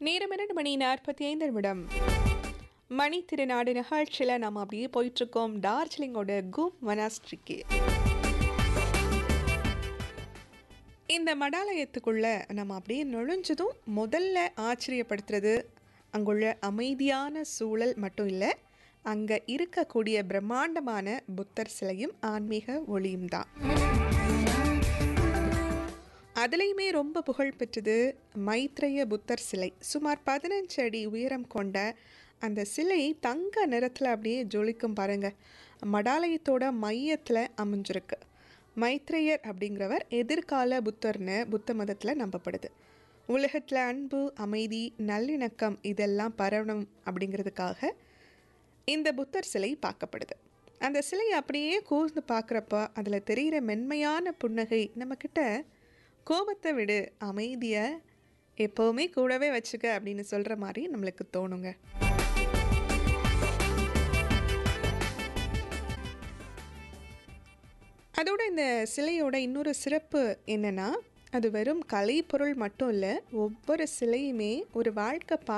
நேரம் இரண்டு மணி நாற்பத்தி ஐந்து நிமிடம் மணி திருநாடு நிகழ்ச்சியில் நம்ம அப்படியே போயிட்டுருக்கோம் டார்ஜிலிங்கோட கும் வனாஸ்ட்ரிக்கு இந்த மடாலயத்துக்குள்ள நம்ம அப்படியே நுழைஞ்சதும் முதல்ல ஆச்சரியப்படுத்துறது அங்குள்ள அமைதியான சூழல் மட்டும் இல்லை அங்கே இருக்கக்கூடிய பிரம்மாண்டமான புத்தர் சிலையும் ஆன்மீக ஒளியும் தான் அதுலேயுமே ரொம்ப புகழ் பெற்றது மைத்ரேய புத்தர் சிலை சுமார் பதினஞ்சு அடி உயரம் கொண்ட அந்த சிலை தங்க நிறத்தில் அப்படியே ஜொலிக்கும் பாருங்க மடாலயத்தோட மையத்தில் அமைஞ்சிருக்கு மைத்ரேயர் அப்படிங்கிறவர் எதிர்கால புத்தர்னு புத்த மதத்தில் நம்பப்படுது உலகத்தில் அன்பு அமைதி நல்லிணக்கம் இதெல்லாம் பரவணும் அப்படிங்கிறதுக்காக இந்த புத்தர் சிலை பார்க்கப்படுது அந்த சிலை அப்படியே கூர்ந்து பார்க்குறப்ப அதில் தெரிகிற மென்மையான புன்னகை நம்மக்கிட்ட கோபத்தை விடு அமைதியை எப்போவுமே கூடவே வச்சுக்க அப்படின்னு சொல்கிற மாதிரி நம்மளுக்கு தோணுங்க அதோட இந்த சிலையோட இன்னொரு சிறப்பு என்னென்னா அது வெறும் கலைப்பொருள் மட்டும் இல்லை ஒவ்வொரு சிலையுமே ஒரு வாழ்க்கை பா